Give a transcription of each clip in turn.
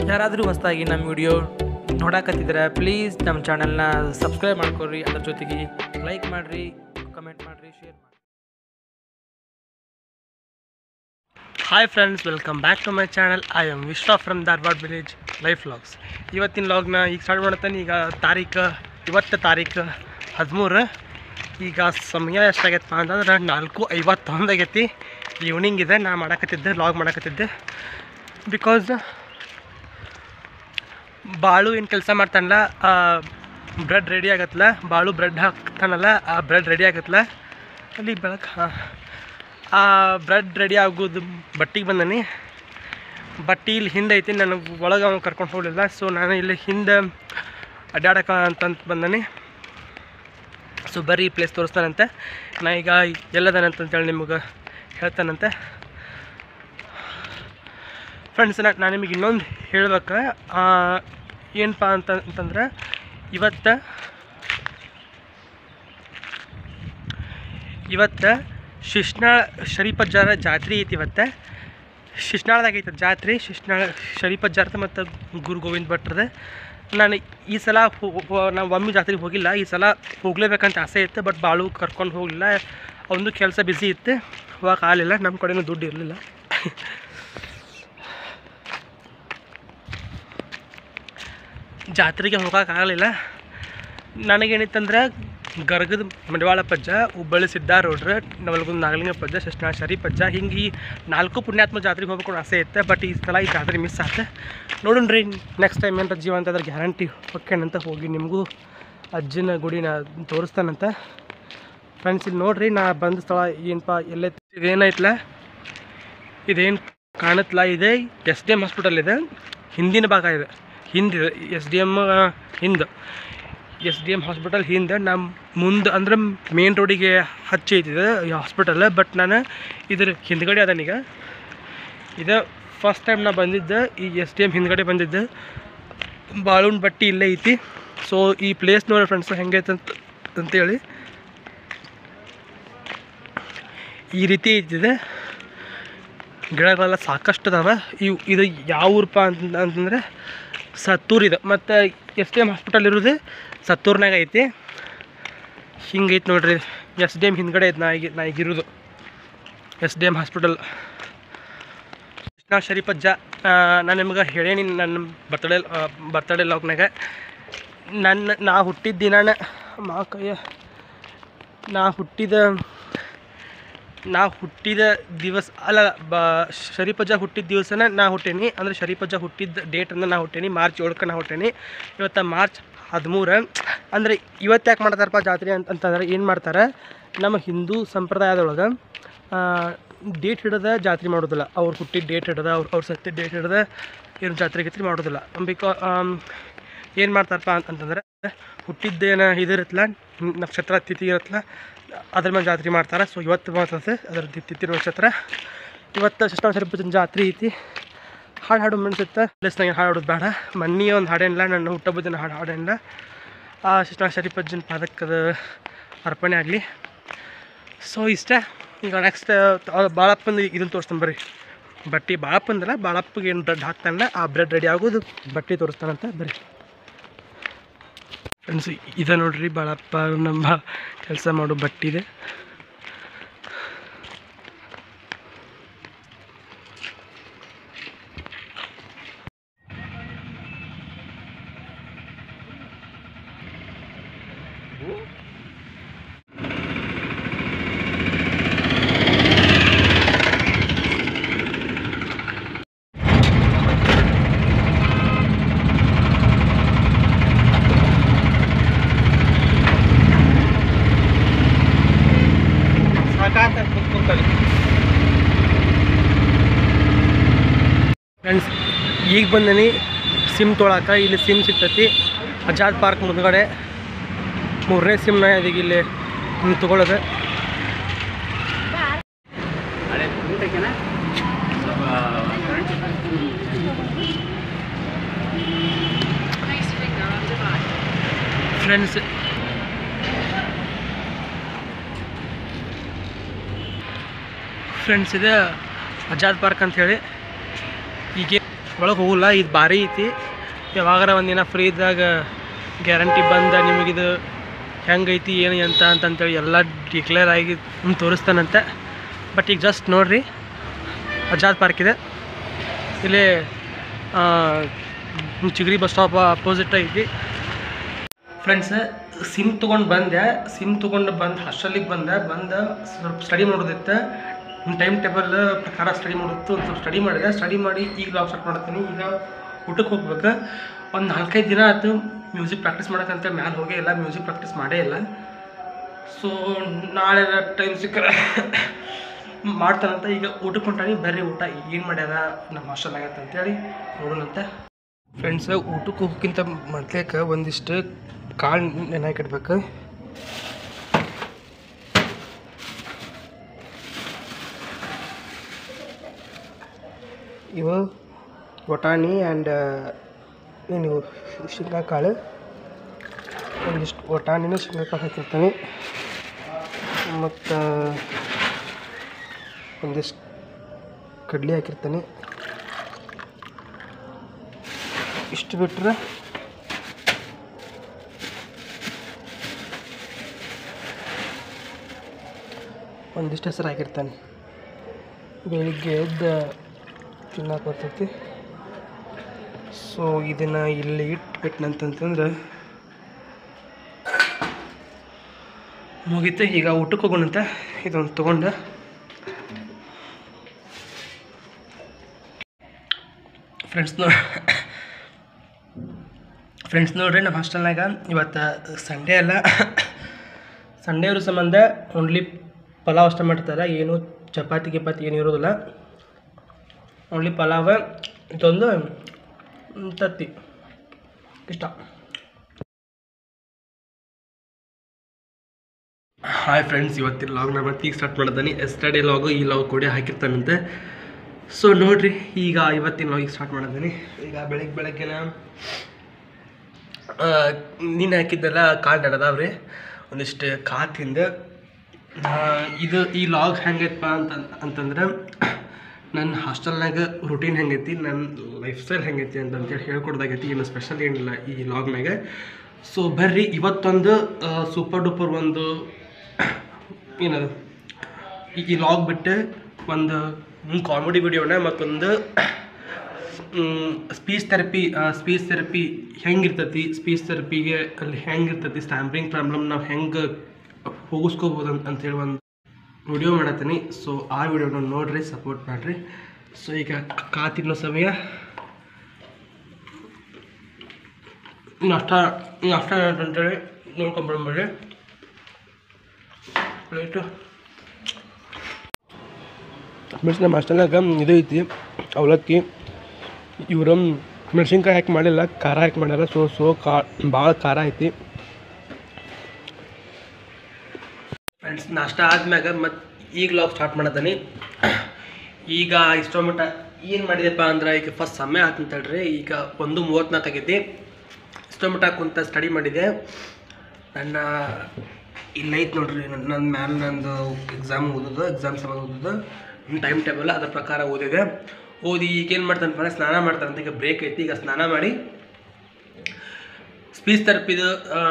ಯಾರಾದರೂ ಹೊಸದಾಗಿ ನಮ್ಮ ವಿಡಿಯೋ ನೋಡಕತ್ತಿದ್ರೆ ಪ್ಲೀಸ್ ನಮ್ಮ ಚಾನಲ್ನ ಸಬ್ಸ್ಕ್ರೈಬ್ ಮಾಡ್ಕೊರಿ ಅದ್ರ ಜೊತೆಗೆ ಲೈಕ್ ಮಾಡಿರಿ ಕಮೆಂಟ್ ಮಾಡಿರಿ ಶೇರ್ ಮಾಡಿ hi friends welcome back to my channel I am Vishwa from Dharwad village life vlogs ಇವತ್ತಿನ ಲಾಗ್ನ ಈಗ ಸ್ಟಾರ್ಟ್ ಮಾಡ್ತಾನೆ ಈಗ ತಾರೀಕು ಇವತ್ತು ತಾರೀಕು ಹದಿಮೂರು ಈಗ ಸಮಯ ಎಷ್ಟಾಗೈತಪ್ಪ ಅಂತಂದ್ರೆ ನಾಲ್ಕು ಐವತ್ತೊಂದು ಆಗೈತಿ ಈವ್ನಿಂಗ್ ಇದೆ ನಾ ಮಾಡಕತ್ತಿದ್ದೆ ಲಾಗ್ ಮಾಡಕತ್ತಿದ್ದೆ ಬಿಕಾಸ್ ಬಾಳು ಏನು ಕೆಲಸ ಮಾಡ್ತಾನಲ್ಲ ಬ್ರೆಡ್ ರೆಡಿ ಆಗತ್ತಲ್ಲ ಬಾಳು ಬ್ರೆಡ್ ಹಾಕ್ತಾನಲ್ಲ ಆ ಬ್ರೆಡ್ ರೆಡಿ ಆಗತ್ತಲ್ಲ ಅಲ್ಲಿ ಬೆಳಕು ಹಾಂ ಆ ಬ್ರೆಡ್ ರೆಡಿ ಆಗೋದು ಬಟ್ಟಿಗೆ ಬಂದನಿ ಬಟ್ಟಿ ಇಲ್ಲಿ ಹಿಂದೆ ಐತಿ ನನಗೆ ಒಳಗೆ ಅವ್ನು ಕರ್ಕೊಂಡು ಹೋಗಲಿಲ್ಲ ಸೊ ನಾನು ಇಲ್ಲಿ ಹಿಂದೆ ಅಡ್ಡಾಡಕ ಅಂತಂತ ಬಂದನಿ ಸೊ ಬರೀ ಪ್ಲೇಸ್ ತೋರಿಸ್ತಾನಂತೆ ನಾ ಈಗ ಎಲ್ಲದನಂತಂತೇಳಿ ನಿಮಗೆ ಹೇಳ್ತಾನಂತೆ ಫ್ರೆಂಡ್ಸ್ ನಾನು ನಿಮಗೆ ಇನ್ನೊಂದು ಹೇಳ್ಬೇಕು ಏನಪ್ಪ ಅಂತ ಅಂತಂದ್ರೆ ಇವತ್ತು ಇವತ್ತು ಶಿಶ್ನಾಳ ಶರೀಪಜ್ಜಾರ ಜಾತ್ರೆ ಐತಿ ಇವತ್ತು ಶಿಶ್ನಾಳದಾಗ ಐತೆ ಜಾತ್ರೆ ಶಿಶ್ನಾಳ ಶರೀಪಜ್ಜಾರ್ದ ಮತ್ತು ಗುರು ಗೋವಿಂದ ಭಟ್ರದ ನಾನು ಈ ಸಲ ನಾವು ಒಮ್ಮೆ ಜಾತ್ರೆಗೆ ಹೋಗಿಲ್ಲ ಈ ಸಲ ಹೋಗ್ಲೇಬೇಕಂತ ಆಸೆ ಇತ್ತು ಬಟ್ ಬಾಳು ಕರ್ಕೊಂಡು ಹೋಗಲಿಲ್ಲ ಅವನು ಕೆಲಸ ಬ್ಯುಸಿ ಇತ್ತು ಹೋಗಕ್ಕೆ ಆಗಲಿಲ್ಲ ನಮ್ಮ ಕಡೆನೂ ದುಡ್ಡು ಇರಲಿಲ್ಲ ಜಾತ್ರೆಗೆ ಹೋಗೋಕ್ಕಾಗಲಿಲ್ಲ ನನಗೇನಿತ್ತಂದ್ರೆ ಗರ್ಗದ ಮಡಿವಾಳ ಪಜ್ಜ ಹುಬ್ಬಳ್ಳಿ ಸಿದ್ದಾರೂಢ್ರ ನವಲಗುಂದ ನಾಗಲಿಂಗ ಪಜ್ಜ ಶಶ್ನ ಶರೀಫ್ ಪಜ್ಜ ಹಿಂಗೆ ಈ ನಾಲ್ಕು ಪುಣ್ಯಾತ್ಮ ಜಾತ್ರೆಗೆ ಹೋಗ್ಬೇಕು ಅನ್ನೋ ಆಸೆ ಇತ್ತು ಬಟ್ ಈ ಸಲ ಈ ಜಾತ್ರೆ ಮಿಸ್ ಆಯ್ತು ನೋಡೋಣ ರೀ ನೆಕ್ಸ್ಟ್ ಟೈಮ್ ಏನಾರ ಜೀವ ಅಂತ ಅದ್ರ ಗ್ಯಾರಂಟಿ ಹೊಕ್ಕೇನಂತ ಹೋಗಿ ನಿಮಗೂ ಅಜ್ಜನ ಗುಡಿನ ತೋರಿಸ್ತಾನಂತ ಫ್ರೆಂಡ್ಸ್ ಇಲ್ಲಿ ನೋಡ್ರಿ ನಾ ಬಂದ ಸ್ಥಳ ಏನಪ್ಪ ಎಲ್ಲೇ ಇದೇನೈತ್ಲ ಇದೇನು ಕಾಣತ್ಲ ಇದೆ ಎಸ್ ಡಿ ಎಮ್ ಹಾಸ್ಪಿಟಲ್ ಇದೆ ಹಿಂದಿನ ಭಾಗ ಇದೆ ಹಿಂದಿದೆ ಎಸ್ ಡಿ ಎಮ್ ಹಿಂದೆ ಎಸ್ ಡಿ ಎಮ್ ಹಾಸ್ಪಿಟಲ್ ಹಿಂದೆ ನಮ್ಮ ಮುಂದೆ ಅಂದ್ರೆ ಮೇನ್ ರೋಡಿಗೆ ಹಚ್ಚಿ ಐತಿದೆ ಈ ಹಾಸ್ಪಿಟಲ್ ಬಟ್ ನಾನು ಇದ್ರ ಹಿಂದ್ಗಡೆ ಅದನೀಗ ಇದು ಫಸ್ಟ್ ಟೈಮ್ ನಾ ಬಂದಿದ್ದೆ ಈ ಎಸ್ ಡಿ ಎಮ್ ಹಿಂದ್ಗಡೆ ಬಂದಿದ್ದೆ ಬಾಳೂನ್ ಬಟ್ಟಿ ಇಲ್ಲೇ ಐತಿ ಸೊ ಈ ಪ್ಲೇಸ್ ನೋಡಿ ಫ್ರೆಂಡ್ಸ್ ಹೆಂಗೈತೆ ಅಂತ ಅಂತೇಳಿ ಈ ರೀತಿ ಐತಿದೆ ಗಿಡಗಳೆಲ್ಲ ಸಾಕಷ್ಟು ಅದಾವ ಇವು ಇದು ಯಾವ ಊರಪ್ಪ ಅಂತ ಅಂತಂದರೆ ಸತ್ತೂರು ಇದು ಮತ್ತು ಎಸ್ ಡಿ ಎಮ್ ಹಾಸ್ಪಿಟಲ್ ಇರೋದು ಸತ್ತೂರ್ನಾಗ ಐತಿ ಹಿಂಗೈತೆ ನೋಡ್ರಿ ಎಸ್ ಡಿ ಎಮ್ ಹಿಂದ್ಗಡೆ ಐತೆ ನಾ ಈಗ ನಾ ಈಗಿರೋದು S D M hospital Krishna ಶರೀಫಜ್ಜ ನಾನು ನಿಮ್ಗೆ ಹೇಳೇನಿ ನನ್ನ ಬರ್ತಡೇ ಬರ್ತಡೇ ಲಾಗ್ನಾಗ ನನ್ನ ನಾ ಹುಟ್ಟಿದ ದಿನಾನ ಮಾ ಕೈಯ ನಾ ಹುಟ್ಟಿದ ನಾ ಹುಟ್ಟಿದ ದಿವಸ ಅಲ್ಲ ಬ ಶರೀಫಜ್ಜ ಹುಟ್ಟಿದ ದಿವಸನ ನಾ ಹುಟ್ಟೇನಿ ಅಂದರೆ ಶರೀಫಜ್ಜ ಹುಟ್ಟಿದ ಡೇಟನ್ನು ನಾ ಹುಟ್ಟೇನಿ ಮಾರ್ಚ್ ಏಳಕ್ಕೆ ನಾ ಹುಟ್ಟೇನಿ ಇವತ್ತು ಮಾರ್ಚ್ ಹದಿಮೂರು ಅಂದರೆ ಇವತ್ತು ಯಾಕೆ ಮಾಡ್ತಾರಪ್ಪ ಜಾತ್ರೆ ಅಂತ ಅಂತಂದ್ರೆ ಏನು ಮಾಡ್ತಾರೆ ನಮ್ಮ ಹಿಂದೂ ಸಂಪ್ರದಾಯದೊಳಗೆ ಡೇಟ್ ಹಿಡಿದ ಜಾತ್ರೆ ಮಾಡೋದಿಲ್ಲ ಅವ್ರು ಹುಟ್ಟಿದ ಡೇಟ್ ಹಿಡ್ದ ಅವ್ರು ಅವ್ರು ಸತ್ತಿದ ಡೇಟ್ ಹಿಡ್ದ ಏನು ಜಾತ್ರೆ ಗೀತ್ರೆ ಮಾಡೋದಿಲ್ಲ ಬಿಕಾ ಏನು ಮಾಡ್ತಾರಪ್ಪ ಅಂತಂದ್ರೆ ಹುಟ್ಟಿದ್ದೇನು ಇದಿರುತ್ತಲ್ಲ ನಕ್ಷತ್ರ ತಿಥಿ ಇರುತ್ತಲ್ಲ ಅದ್ರ ಮೇಲೆ ಜಾತ್ರೆ ಮಾಡ್ತಾರೆ ಸೊ ಇವತ್ತು ಮಾಡ್ತದೆ ಅದ್ರ ತಿ- ತಿಥಿ ನಕ್ಷತ್ರ ಇವತ್ತು ಶಸ್ತ್ರ ಸರ್ಪಜನ ಜಾತ್ರೆ ಐತಿ ಹಾಡು ಹಾಡು ಮನ್ಸುತ್ತೆ ಪ್ಲೇಸ್ನಾಗ ಹಾಡು ಹಾಡೋದು ಬೇಡ ಮನ್ನಿ ಒಂದು ಹಾಡೇನಿಲ್ಲ ನನ್ನ ಹುಟ್ಟಬ್ಬ ದಿನ ಹಾಡು ಹಾಡೇನಿಲ್ಲ ಆ ಶಸ್ತ್ರ ಶರೀಫಜ್ಜನ ಪಾದಕ್ಕದ ಅರ್ಪಣೆ ಆಗಲಿ ಸೊ ಇಷ್ಟ ಈಗ ನೆಕ್ಸ್ಟ್ ಬಾಳಪ್ಪಂದು ಇದನ್ನು ತೋರಿಸ್ತಾನೆ ಬರ್ರಿ ಬಟ್ಟೆ ಬಾಳಪ್ಪಂದಲ್ಲ ಬಾಳಪ್ಪಗೆ ಏನು ಬ್ರೆಡ್ ಹಾಕ್ತಾನಲ್ಲ ಆ ಬ್ರೆಡ್ ರೆಡಿ ಆಗೋದು ಬಟ್ಟೆ ತೋರಿಸ್ತಾನಂತ ಬರ್ರಿ ಫ್ರೆಂಡ್ಸ್ ಇದೆ ನೋಡ್ರಿ ಬಾಳಪ್ಪ ನಮ್ಮ ಕೆಲಸ ಮಾಡೋ ಬಟ್ಟಿದೆ ಫ್ರೆಂಡ್ಸ್ ಈಗ ಬಂದೀನಿ ಸಿಮ್ ತೊಳಕ ಇಲ್ಲಿ ಸಿಮ್ ಸಿಗ್ತೈತಿ ಆಜಾದ್ ಪಾರ್ಕ್ ಮುಂದ್ಗಡೆ ಮೂರನೇ ಸಿಮ್ನ ಇದೀಗ ಇಲ್ಲಿ ಹಿಂಗೆ ತೊಗೊಳೋದು ಫ್ರೆಂಡ್ಸ್ ಫ್ರೆಂಡ್ಸ್ ಇದೆ ಆಜಾದ್ ಪಾರ್ಕ್ ಅಂತ ಹೇಳಿ ಈಗ ಒಳಗೆ ಹೋಗಲ್ಲ ಇದು ಭಾರಿ ಐತಿ ಯಾವಾಗಾರ ಒಂದಿನ ಫ್ರೀ ಇದ್ದಾಗ ಗ್ಯಾರಂಟಿ ಬಂದ ನಿಮಗಿದು ಹೆಂಗೈತಿ ಏನು ಅಂತ ಅಂತಂತೇಳಿ ಎಲ್ಲ ಡಿಕ್ಲೇರ್ ಆಗಿ ನಿಮ್ಗೆ ತೋರಿಸ್ತಾನಂತೆ ಬಟ್ ಈಗ ಜಸ್ಟ್ ನೋಡ್ರಿ ಆಜಾದ್ ಪಾರ್ಕ್ ಇದೆ ಇಲ್ಲಿ ಆ, ಚಿಗರಿ ಬಸ್ ಸ್ಟಾಪ್ ಅಪೋಸಿಟ್ ಐತಿ ಫ್ರೆಂಡ್ಸ್ ಸಿಮ್ ತೊಗೊಂಡು ಬಂದೆ ಸಿಮ್ ತೊಗೊಂಡು ಬಂದು ಹಾಸ್ಟೆಲಿಗೆ ಬಂದೆ ಬಂದು ಸ್ವಲ್ಪ ಸ್ಟಡಿ ಮಾಡೋದಿತ್ತು ಟೈಮ್ ಟೇಬಲ್ ಪ್ರಕಾರ ಸ್ಟಡಿ ಮಾಡೋದಿತ್ತು ಒಂದು ಸ್ವಲ್ಪ ಸ್ಟಡಿ ಮಾಡಿದೆ ಸ್ಟಡಿ ಮಾಡಿ ಈಗ ಲಾಗ್ ಸ್ಟಾರ್ಟ್ ಮಾಡ್ತೀನಿ ಈಗ ಊಟಕ್ಕೆ ಹೋಗ್ಬೇಕು ಒಂದು ನಾಲ್ಕೈದು ದಿನ ಆಯ್ತು ಮ್ಯೂಸಿಕ್ ಪ್ರಾಕ್ಟೀಸ್ ಮಾಡೋಕ್ಕಂತ ಮ್ಯಾಲೆ ಹೋಗೇ ಇಲ್ಲ ಮ್ಯೂಸಿಕ್ ಪ್ರಾಕ್ಟೀಸ್ ಮಾಡೇ ಇಲ್ಲ ಸೊ ನಾಳೆ ಟೈಮ್ ಸಿಕ್ಕರೆ ಮಾಡ್ತಾನಂತ ಈಗ ಊಟಕ್ಕೆ ಹೊಂಟಾನಿ ಬರ್ರಿ ಊಟ ಏನು ಮಾಡ್ಯಾರ ನಮ್ಮ ಹಾಸ್ಟೆಲ್ ಆಗತ್ತೆ ಅಂತೇಳಿ ನೋಡೋಣಂತೆ ಫ್ರೆಂಡ್ಸ್ ಊಟಕ್ಕೆ ಹೋಗೋಕ್ಕಿಂತ ಮೊದ್ಲೇಕ ಒಂದಿಷ್ಟು ಕಾಳು ನೆನಾಕಿಡ್ಬೇಕು ಇವು ಬಟಾಣಿ ಆ್ಯಂಡ್ ಏನು ಶೇಂಗಾ ಕಾಳು ಒಂದಿಷ್ಟು ಬಟಾಣಿನ ಶೇಂಗಾ ಕಾಳು ಹಾಕಿರ್ತೀನಿ ಮತ್ತು ಒಂದಿಷ್ಟು ಕಡ್ಲೆ ಹಾಕಿರ್ತೀನಿ ಇಷ್ಟು ಬಿಟ್ಟರೆ ಒಂದಿಷ್ಟು ಹೆಸರು ಹಾಕಿರ್ತಾನೆ ಬೆಳಿಗ್ಗೆ ಎದ್ದು ತಿನ್ನಕ್ಕೆ ಬರ್ತೈತಿ ಸೊ ಇದನ್ನು ಇಲ್ಲಿ ಇಟ್ಬಿಟ್ನಂತಂತಂದ್ರೆ ಮುಗೀತು ಈಗ ಊಟಕ್ಕೆ ಹೋಗೋಣಂತ ಇದೊಂದು ತೊಗೊಂಡು ಫ್ರೆಂಡ್ಸ್ ನೋ ಫ್ರೆಂಡ್ಸ್ ನೋಡ್ರಿ ನಮ್ಮ ಹಾಸ್ಟೆಲ್ನಾಗ ಇವತ್ತು ಸಂಡೇ ಅಲ್ಲ ಸಂಡೇ ಅವ್ರ ಸಂಬಂಧ ಓನ್ಲಿ ಪಲಾವ್ ಅಷ್ಟೇ ಮಾಡ್ತಾರೆ ಏನು ಚಪಾತಿ ಗಿಪಾತಿ ಏನು ಇರೋದಿಲ್ಲ ಓನ್ಲಿ ಪಲಾವ ಇದೊಂದು ಮ್, ತತ್ತಿ ಇಷ್ಟ ಹಾಯ್ ಫ್ರೆಂಡ್ಸ್ ಇವತ್ತಿನ ಲಾಗ್ನ ಮತ್ತೆ ಈಗ ಸ್ಟಾರ್ಟ್ ಮಾಡಿದ್ದಾನೆ ಎಸ್ಟರ್ಡೇ ಲಾಗು ಈ ಲಾಗ್ ಕೂಡ ಹಾಕಿರ್ತಾನಂತೆ ಸೊ ನೋಡ್ರಿ ಈಗ ಇವತ್ತಿನ ಲಾಗಿಗೆ ಸ್ಟಾರ್ಟ್ ಮಾಡಿದ್ದೀನಿ ಈಗ ಬೆಳಗ್ಗೆ ಬೆಳಗ್ಗೆನ ನೀನು ಹಾಕಿದ್ದೆಲ್ಲ ಕಾಳು ನಡೆದಾವ್ರಿ ಒಂದಿಷ್ಟು ಕಾಳು ತಿಂದು ಆ, ಇದು ಈ ಲಾಗ್ ಹೆಂಗೈತಪ್ಪ ಅಂತ ಅಂತಂದ್ರೆ ನನ್ನ ಹಾಸ್ಟೆಲ್ನಾಗ ರುಟೀನ್ ಹೆಂಗೈತಿ ನನ್ನ ಲೈಫ್ ಸ್ಟೈಲ್ ಹೆಂಗೈತಿ ಅಂತಂತೇಳಿ ಹೇಳ್ಕೊಡ್ದಾಗೈತಿ ಏನು ಸ್ಪೆಷಲ್ ಏನಿಲ್ಲ ಈ ಲಾಗ್ನಾಗ ಸೊ ಬರ್ರಿ ಇವತ್ತೊಂದು ಸೂಪರ್ ಡೂಪರ್ ಒಂದು ಏನದು ಈ- ಈ ಲಾಗ್ ಬಿಟ್ಟು ಒಂದು ಕಾಮಿಡಿ ವಿಡಿಯೋನ ಮತ್ತೊಂದು ಸ್ಪೀಚ್ ಥೆರಪಿ ಸ್ಪೀಚ್ ಥೆರಪಿ ಹೆಂಗಿರ್ತೈತಿ ಸ್ಪೀಚ್ ಥೆರಪಿಗೆ ಅಲ್ಲಿ ಹೆಂಗಿರ್ತೈತಿ ಸ್ಟ್ಯಾಂಪ್ರಿಂಗ್ ಪ್ರಾಬ್ಲಮ್ ನಾವು ಹೆಂಗೆ ಹೋಗಿಸ್ಕೋಬೋದು ಅಂತ ಅಂತೇಳಿ ಒಂದು ವಿಡಿಯೋ ಮಾಡತ್ತೀನಿ ಸೊ ಆ ವಿಡಿಯೋನ ನೋಡ್ರಿ ಸಪೋರ್ಟ್ ಮಾಡಿರಿ ಸೊ ಈಗ ಕಾ ತಿನ್ನೋ ಸಮಯ ನಾಷ್ಟ ನಾಷ್ಟ ಅಂತೇಳಿ ನೋಡ್ಕೊಂಬರ್ಬೇಡಿ ಪ್ಲೇಟು ಮೀನ್ಸ್ ನಮ್ಮ ಹಾಸ್ಟೆಲ್ನಾಗ ಇದು ಐತಿ ಅವಲಕ್ಕಿ ಇವ್ರು ಮೆಣಸಿನ್ಕಾಯಿ ಹಾಕಿ ಮಾಡಿಲ್ಲ ಖಾರ ಹಾಕಿ ಮಾಡ್ಯಾರ ಸೊ ಸೊ ಕಾ ಭಾಳ ಖಾರ ಐತಿ ಫ್ರೆಂಡ್ಸ್ ನಾಷ್ಟ ಆದ್ಮ್ಯಾಗ ಮತ್ತು ಈಗ ಲಾಗ್ ಸ್ಟಾರ್ಟ್ ಮಾಡತ್ತಾನೆ ಈಗ ಇಷ್ಟೋ ಮಟ್ಟ ಏನು ಮಾಡಿದೆಪ್ಪ ಅಂದ್ರೆ ಈಗ ಫಸ್ಟ್ ಸಮಯ ಆತಂತ ಹೇಳ್ರಿ ಈಗ ಒಂದು ಮೂವತ್ತ್ನಾಲ್ಕು ಆಗೈತಿ ಇಷ್ಟೋ ಮಟ್ಟ ಕುಂತ ಸ್ಟಡಿ ಮಾಡಿದೆ ನನ್ನ ಇಲ್ಲೈತೆ ನೋಡ್ರಿ ನನ್ನ ನನ್ನ ಮ್ಯಾಲೆ ನಂದು ಎಕ್ಸಾಮ್ ಓದೋದು ಎಕ್ಸಾಮ್ ಸಂಬಂಧ ಓದೋದು ಟೈಮ್ ಟೇಬಲ್ ಅದ್ರ ಪ್ರಕಾರ ಓದಿದೆ ಓದಿ ಈಗ ಏನು ಮಾಡ್ತಾನೆ ಅಂದ್ರೆ ಸ್ನಾನ ಮಾಡ್ತಾನೆ ಅಂತ ಈಗ ಬ್ರೇಕ್ ಐತಿ ಈಗ ಸ್ನಾನ ಮಾಡಿ ಸ್ಪೀಚ್ ಥೆರಪಿದು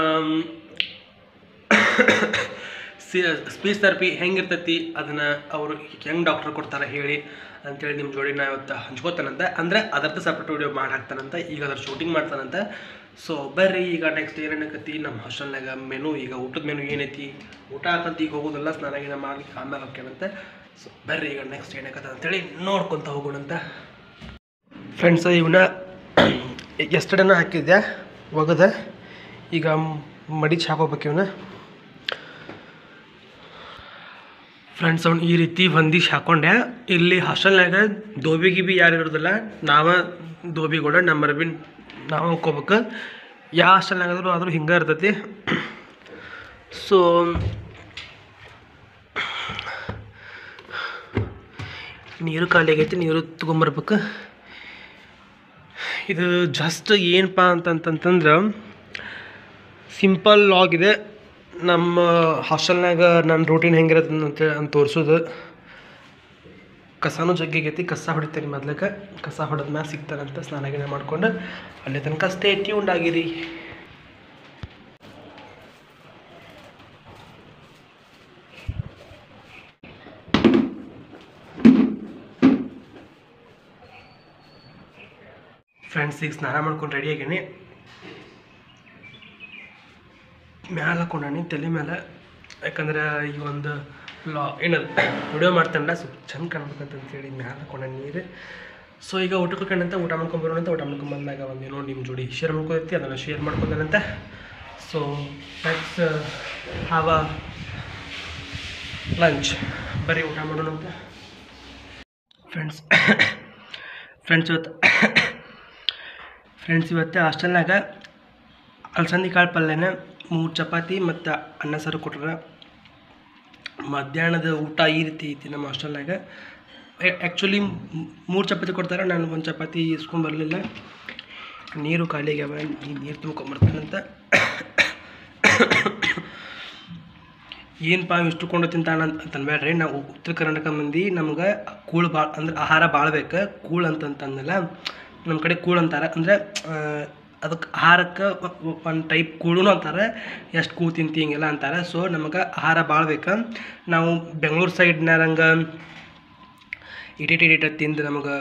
ಸ್ಪೀಚ್ ಥೆರಪಿ ಹೆಂಗಿರ್ತೈತಿ ಅದನ್ನು ಅವರು ಹೆಂಗೆ ಡಾಕ್ಟರ್ ಕೊಡ್ತಾರೆ ಹೇಳಿ ಅಂತೇಳಿ ನಿಮ್ಮ ಜೋಡಿ ನಾ ಇವತ್ತು ಹಂಚ್ಕೋತಾನಂತ ಅಂದರೆ ಅದರದ್ದು ಸಪ್ರೇಟ್ ವಿಡಿಯೋ ಮಾಡಿ ಹಾಕ್ತಾನಂತ ಈಗ ಅದ್ರ ಶೂಟಿಂಗ್ ಮಾಡ್ತಾನಂತ ಸೊ ಬರ್ರಿ ಈಗ ನೆಕ್ಸ್ಟ್ ಏನೇನಕತಿ ನಮ್ಮ ಹಾಸ್ಟೆಲ್ನಾಗ ಮೆನು ಈಗ ಊಟದ ಮೆನು ಏನೈತಿ ಊಟ ಹಾಕಂತ ಈಗ ಹೋಗೋದಲ್ಲ ಸ್ನಾನ ಗೀನ ಮಾಡ್ಲಿಕ್ಕೆ ಆಮೇಲೆ ಹೋಗ್ಯಾನಂತೆ ಸೊ ಬರ್ರಿ ಈಗ ನೆಕ್ಸ್ಟ್ ಏನಕತ್ತ ಅಂತೇಳಿ ನೋಡ್ಕೊತ ಹೋಗೋಣಂತ ಫ್ರೆಂಡ್ಸ್ ಇವನ್ನ ಎಷ್ಟಡನ ಹಾಕಿದ್ದೆ ಒಗದ ಈಗ ಮಡಿಚ್ ಹಾಕೋಬೇಕು ಇವನ್ನ ಫ್ರೆಂಡ್ಸ್ ಅವ್ನು ಈ ರೀತಿ ಹೊಂದಿಸಿ ಹಾಕೊಂಡೆ ಇಲ್ಲಿ ಹಾಸ್ಟೆಲ್ನಾಗ ದೋಬಿ ಗಿಬಿ ಯಾರು ಇರೋದಿಲ್ಲ ನಾವ ದೋಬಿಗಳು ನಮ್ಮ ರಬಿನ್ ನಾವು ಹಾಕೋಬೇಕು ಯಾವ ಹಾಸ್ಟೆಲ್ನಾಗಾದ್ರೂ ಆದರೂ ಹಿಂಗೆ ಇರ್ತೈತಿ ಸೊ ನೀರು ಖಾಲಿ ಆಗೈತಿ ನೀರು ತೊಗೊಂಬರ್ಬೇಕು ಇದು ಜಸ್ಟ್ ಏನಪ್ಪ ಅಂತಂತಂತಂದ್ರೆ ಸಿಂಪಲ್ ಲಾಗ್ ಇದೆ ನಮ್ಮ ಹಾಸ್ಟೆಲ್ನಾಗ ನನ್ನ ರೂಟೀನ್ ಹೆಂಗಿರುತ್ತೆ ಅಂತೇಳಿ ಅಂತ ತೋರಿಸೋದು ಕಸನೂ ಜಗ್ಗಿಗೈತಿ ಕಸ ಹೊಡಿತೀನಿ ಮೊದ್ಲಕ್ಕೆ ಕಸ ಹೊಡೆದ ಮ್ಯಾಗ ಸಿಗ್ತಾರಂತ ಸ್ನಾನ ಗಿನ ಮಾಡ್ಕೊಂಡು ಅಲ್ಲಿ ತನಕ ಸ್ಟೇ ಟ್ಯೂನ್ಡ್ ಆಗಿರಿ ಫ್ರೆಂಡ್ಸ್ ಈಗ ಸ್ನಾನ ಮಾಡ್ಕೊಂಡು ರೆಡಿ ಆಗೀನಿ ಮ್ಯಾಲೆ ಹಾಕೊಂಡಾನಿ ತಲೆ ಮೇಲೆ ಯಾಕಂದ್ರೆ ಈ ಒಂದು ಲಾ ಏನದು ವಿಡಿಯೋ ಮಾಡ್ತಾನಲ್ಲ ಸ್ವಲ್ಪ ಚಂದ ಕಾಣ್ಬೇಕಂತ ಅಂತೇಳಿ ಮ್ಯಾಲೆ ಹಾಕೊಂಡ ನೀರು ಸೊ ಈಗ ಊಟಕ್ಕೆ ಕಂಡಂತ ಊಟ ಮಾಡ್ಕೊಂಬರೋಣಂತ ಊಟ ಮಾಡ್ಕೊಂಬಂದಾಗ ಒಂದೇನೋ ನಿಮ್ಮ ಜೋಡಿ ಶೇರ್ ಮಾಡ್ಕೊಳ್ತಿ ಅದನ್ನು ಶೇರ್ ಮಾಡ್ಕೊಂಡಂತ ಸೊ ಲೆಟ್ಸ್ ಹಾವ ಲಂಚ್ ಬರೀ ಊಟ ಮಾಡೋಣ ಅಂತ ಫ್ರೆಂಡ್ಸ್ ಫ್ರೆಂಡ್ಸ್ ಇವತ್ತು ಫ್ರೆಂಡ್ಸ್ ಇವತ್ತು ಹಾಸ್ಟೆಲ್ನಾಗ ಅಲಸಂದಿ ಕಾಳು ಪಲ್ಯನ ಮೂರು ಚಪಾತಿ ಮತ್ತು ಅನ್ನ ಸಾರು ಕೊಟ್ರ ಮಧ್ಯಾಹ್ನದ ಊಟ ಈ ರೀತಿ ಐತಿ ನಮ್ಮ ಹಾಸ್ಟೆಲ್ನಾಗ ಆ್ಯಕ್ಚುಲಿ ಮೂರು ಚಪಾತಿ ಕೊಡ್ತಾರೆ ನಾನು ಒಂದು ಚಪಾತಿ ಇಸ್ಕೊಂಬರಲಿಲ್ಲ ನೀರು ಖಾಲಿ ಆಗ್ಯಾವ ಈ ನೀರು ತುಂಬ್ಕೊಂಬರ್ತಾನಂತ ಏನಪ್ಪ ಇಷ್ಟು ಕೊಂಡು ತಿಂತಾನ ಅಂತ ಅನ್ಬೇಡ್ರಿ ನಾವು ಉತ್ತರ ಕರ್ನಾಟಕ ಮಂದಿ ನಮ್ಗೆ ಕೂಳು ಭಾಳ ಅಂದ್ರೆ ಆಹಾರ ಭಾಳ ಬೇಕು ಕೂಳು ಅಂತಂತಂದಲ್ಲ ನಮ್ಮ ಕಡೆ ಕೂಳು ಅಂತಾರೆ ಅಂದರೆ ಅದಕ್ಕೆ ಆಹಾರಕ್ಕೆ ಒಂದು ಟೈಪ್ ಕೂಳು ಅಂತಾರೆ ಎಷ್ಟು ಕೂ ತಿಂತಿ ಹಿಂಗೆಲ್ಲ ಅಂತಾರೆ ಸೊ ನಮಗೆ ಆಹಾರ ಭಾಳ ಬೇಕು ನಾವು ಬೆಂಗಳೂರು ಸೈಡ್ನಾರಂಗೆ ಇಟಿಟ್ ಇಟಿಟ್ ತಿಂದು ನಮಗೆ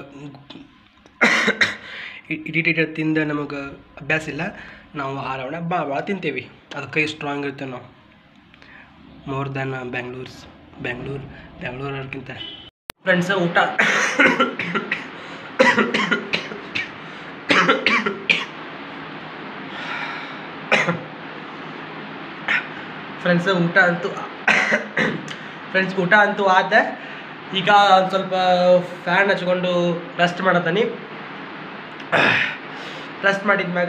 ಇಟಿಟ್ ಇಟಿಟ್ ತಿಂದು ನಮಗೆ ಅಭ್ಯಾಸ ಇಲ್ಲ ನಾವು ಆಹಾರವನ್ನ ಭಾಳ ಭಾಳ ತಿಂತೇವೆ ಅದಕ್ಕೆ ಸ್ಟ್ರಾಂಗ್ ಇರ್ತೇವೆ ನಾವು ಮೋರ್ ದ್ಯಾನ್ ಬ್ಯಾಂಗ್ಳೂರ್ಸ್ ಬ್ಯಾಂಗ್ಳೂರ್ ಬ್ಯಾಂಗ್ಳೂರ್ಕಿಂತ ಫ್ರೆಂಡ್ಸ್ ಊಟ ಫ್ರೆಂಡ್ಸ್ ಊಟ ಅಂತೂ ಫ್ರೆಂಡ್ಸ್ ಊಟ ಅಂತೂ ಆದ ಈಗ ಒಂದು ಸ್ವಲ್ಪ ಫ್ಯಾನ್ ಹಚ್ಕೊಂಡು ರೆಸ್ಟ್ ಮಾಡತ್ತಾನೆ ರೆಸ್ಟ್ ಮಾಡಿದ್ಮ್ಯಾಗ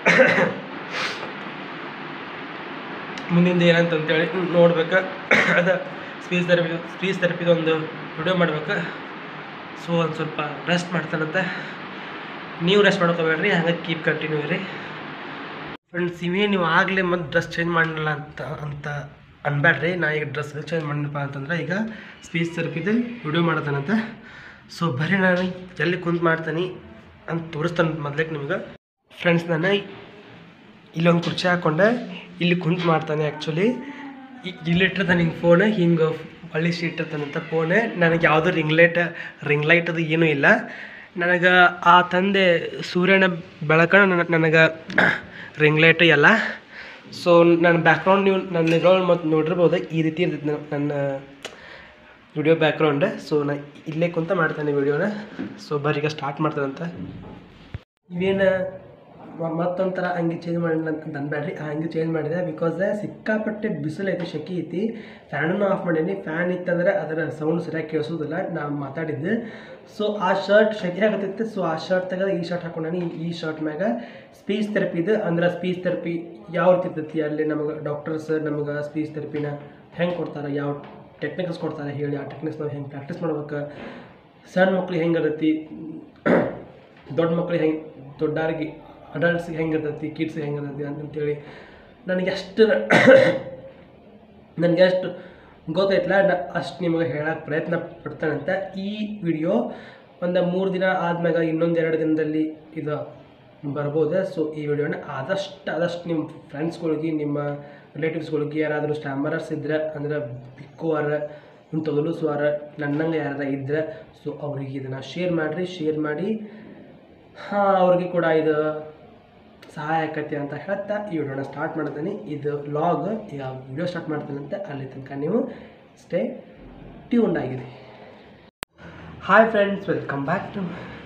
ಮುಂದಿಂದ ಏನಂತ ಅಂತೇಳಿ ನೋಡ್ಬೇಕು ಅದು ಸ್ಪೀಚ್ ಥೆರಪಿ ಸ್ಪೀಚ್ ಥೆರಪಿದು ಒಂದು ವಿಡಿಯೋ ಮಾಡ್ಬೇಕು ಸೊ ಒಂದು ಸ್ವಲ್ಪ ರೆಸ್ಟ್ ಮಾಡ್ತಾನಂತೆ ನೀವು ರೆಸ್ಟ್ ಮಾಡ್ಕೋಬೇಡ್ರಿ ಹಂಗೆ ಕೀಪ್ ಕಂಟಿನ್ಯೂ ಇರಿ ಫ್ರೆಂಡ್ಸ್ ಇವೇ ನೀವು ಆಗಲೇ ಮತ್ತೆ ಡ್ರೆಸ್ ಚೇಂಜ್ ಮಾಡಿಲ್ಲ ಅಂತ ಅಂತ ಅನ್ಬೇಡ್ರಿ ನಾ ಈಗ ಡ್ರೆಸ್ ಚೇಂಜ್ ಮಾಡಿನಪ್ಪ ಅಂತಂದ್ರೆ ಈಗ ಸ್ಪೀಚ್ ಥೆರಪಿದು ವಿಡಿಯೋ ಮಾಡತ್ತಾನಂತೆ ಸೊ ಬರೀ ನಾನು ಎಲ್ಲಿ ಕುಂತು ಮಾಡ್ತಾನೆ ಅಂತ ತೋರಿಸ್ತಾನೆ ಮೊದ್ಲಕ್ಕೆ ನಿಮ್ಗೆ ಫ್ರೆಂಡ್ಸ್ ನಾನು ಇಲ್ಲೊಂದು ಕುರ್ಚಿ ಹಾಕ್ಕೊಂಡೆ ಇಲ್ಲಿ ಕುಂತು ಮಾಡ್ತಾನೆ ಆ್ಯಕ್ಚುಲಿ ಇಲ್ಲಿಟ್ಟಿರ್ತಾನೆ ಹಿಂಗೆ ಫೋನ್ ಹಿಂಗೆ ಅಳಿಸಿ ಇಟ್ಟಿರ್ತಾನಂತ ಫೋನ್ ನನಗೆ ಯಾವುದೂ ರಿಂಗ್ ಲೈಟ್ ರಿಂಗ್ ಲೈಟ್ ಅದು ಏನೂ ಇಲ್ಲ ನನಗೆ ಆ ತಂದೆ ಸೂರ್ಯನ ಬೆಳಕನ್ನು ನನ್ನ ನನಗೆ ರಿಂಗ್ ಲೈಟ್ ಎಲ್ಲ ಸೊ ನನ್ನ ಬ್ಯಾಕ್ಗ್ರೌಂಡ್ ನೀವು ನನ್ನ ಇದ್ರೊಳಗೆ ಮತ್ತು ನೋಡಿರ್ಬೋದು ಈ ರೀತಿ ಇರ್ತೈತೆ ನನ್ನ- ನನ್ನ ವಿಡಿಯೋ ಬ್ಯಾಕ್ಗ್ರೌಂಡ್ ಸೊ ನಾ ಇಲ್ಲೇ ಕುಂತ ಮಾಡ್ತಾನೆ ವಿಡಿಯೋನ ಸೊ ಬರೀಗ ಸ್ಟಾರ್ಟ್ ಮಾಡ್ತಾನಂತ ಇವೇನು ಮತ್ತೊಂಥರ ಅಂಗಿ ಚೇಂಜ್ ಮಾಡಿ ಅಂತ ಅನ್ಬೇಡ್ರಿ ಆ ಅಂಗಿ ಚೇಂಜ್ ಮಾಡಿದೆ ಬಿಕಾಸ್ ಸಿಕ್ಕಾಪಟ್ಟೆ ಬಿಸಿಲು ಐತಿ ಶೆಕೆ ಐತಿ ಫ್ಯಾನನ್ನು ಆಫ್ ಮಾಡೀನಿ ಫ್ಯಾನ್ ಇತ್ತಂದ್ರೆ ಅದರ ಸೌಂಡ್ ಸರಿಯಾಗಿ ಕೇಳಿಸೋದಿಲ್ಲ ನಾ ಮಾತಾಡಿದ್ದು ಸೊ ಆ ಶರ್ಟ್ ಶೆಕೆ ಆಗತ್ತೈತೆ ಸೊ ಆ ಶರ್ಟ್ ತೆಗೆದು ಈ ಶರ್ಟ್ ಹಾಕೊಂಡಾನಿ ಈ ಶರ್ಟ್ ಮ್ಯಾಗ ಸ್ಪೀಚ್ ಥೆರಪಿದು ಅಂದ್ರೆ ಸ್ಪೀಚ್ ಥೆರಪಿ ಯಾವ ರೀತಿ ಇರ್ತೈತಿ ಅಲ್ಲಿ ನಮಗೆ ಡಾಕ್ಟರ್ಸ್ ನಮಗೆ ಸ್ಪೀಚ್ ಥೆರಪಿನ ಹೆಂಗೆ ಕೊಡ್ತಾರೆ ಯಾವ ಟೆಕ್ನಿಕ್ಸ್ ಕೊಡ್ತಾರೆ ಹೇಳಿ ಆ ಟೆಕ್ನಿಕ್ಸ್ ನಾವು ಹೆಂಗೆ ಪ್ರಾಕ್ಟೀಸ್ ಮಾಡ್ಬೇಕು ಸಣ್ಣ ಮಕ್ಳಿಗೆ ಹೆಂಗೆ ಇರ್ತೈತಿ ದೊಡ್ಡ ಮಕ್ಳಿಗೆ ಹೆಂಗೆ ದೊಡ್ಡವ್ರಿಗೆ ಅಡಲ್ಟ್ಸ್ಗೆ ಹೆಂಗೆ ಇರ್ತೈತಿ ಕಿಡ್ಸ್ಗೆ ಹೆಂಗೆ ಇರ್ತೈತಿ ಅಂತಂತೇಳಿ ನನಗೆ ಎಷ್ಟು ನನಗೆ ಎಷ್ಟು ಗೊತ್ತೈತಲ್ಲ ನಾ ಅಷ್ಟು ನಿಮಗೆ ಹೇಳಕ್ಕೆ ಪ್ರಯತ್ನ ಪಡ್ತಾನಂತ ಈ ವಿಡಿಯೋ ಒಂದು ಮೂರು ದಿನ ಆದ್ಮ್ಯಾಗ ಇನ್ನೊಂದು ಎರಡು ದಿನದಲ್ಲಿ ಇದು ಬರ್ಬೋದು ಸೊ ಈ ವಿಡಿಯೋನ ಆದಷ್ಟು ಆದಷ್ಟು ನಿಮ್ಮ ಫ್ರೆಂಡ್ಸ್ಗಳಿಗೆ ನಿಮ್ಮ ರಿಲೇಟಿವ್ಸ್ಗಳಿಗೆ ಯಾರಾದರೂ ಸ್ಟ್ಯಾಮರರ್ಸ್ ಇದ್ದರೆ ಅಂದ್ರೆ ಬಿಕ್ಕುವಾರ ಇಂಥದಲ್ಲೂ ಸ್ವಾರ ನನ್ನಂಗೆ ಯಾರಾರ ಇದ್ದರೆ ಸೊ ಅವ್ರಿಗೆ ಇದನ್ನು ಶೇರ್ ಮಾಡಿರಿ ಶೇರ್ ಮಾಡಿ ಹಾಂ ಅವ್ರಿಗೆ ಕೂಡ ಇದು ಸಹಾಯ ಆಕತಿ ಅಂತ ಹೇಳ್ತಾ ಈ ವಿಡಿಯೋನ ಸ್ಟಾರ್ಟ್ ಮಾಡ್ತೀನಿ ಇದು ಲಾಗ್ ಈಗ ವಿಡಿಯೋ ಸ್ಟಾರ್ಟ್ ಮಾಡ್ತೀನಂತೆ ಅಲ್ಲಿ ತನಕ ನೀವು ಸ್ಟೇ ಟ್ಯೂನ್ಡ್ ಆಗಿರಿ hi friends welcome back to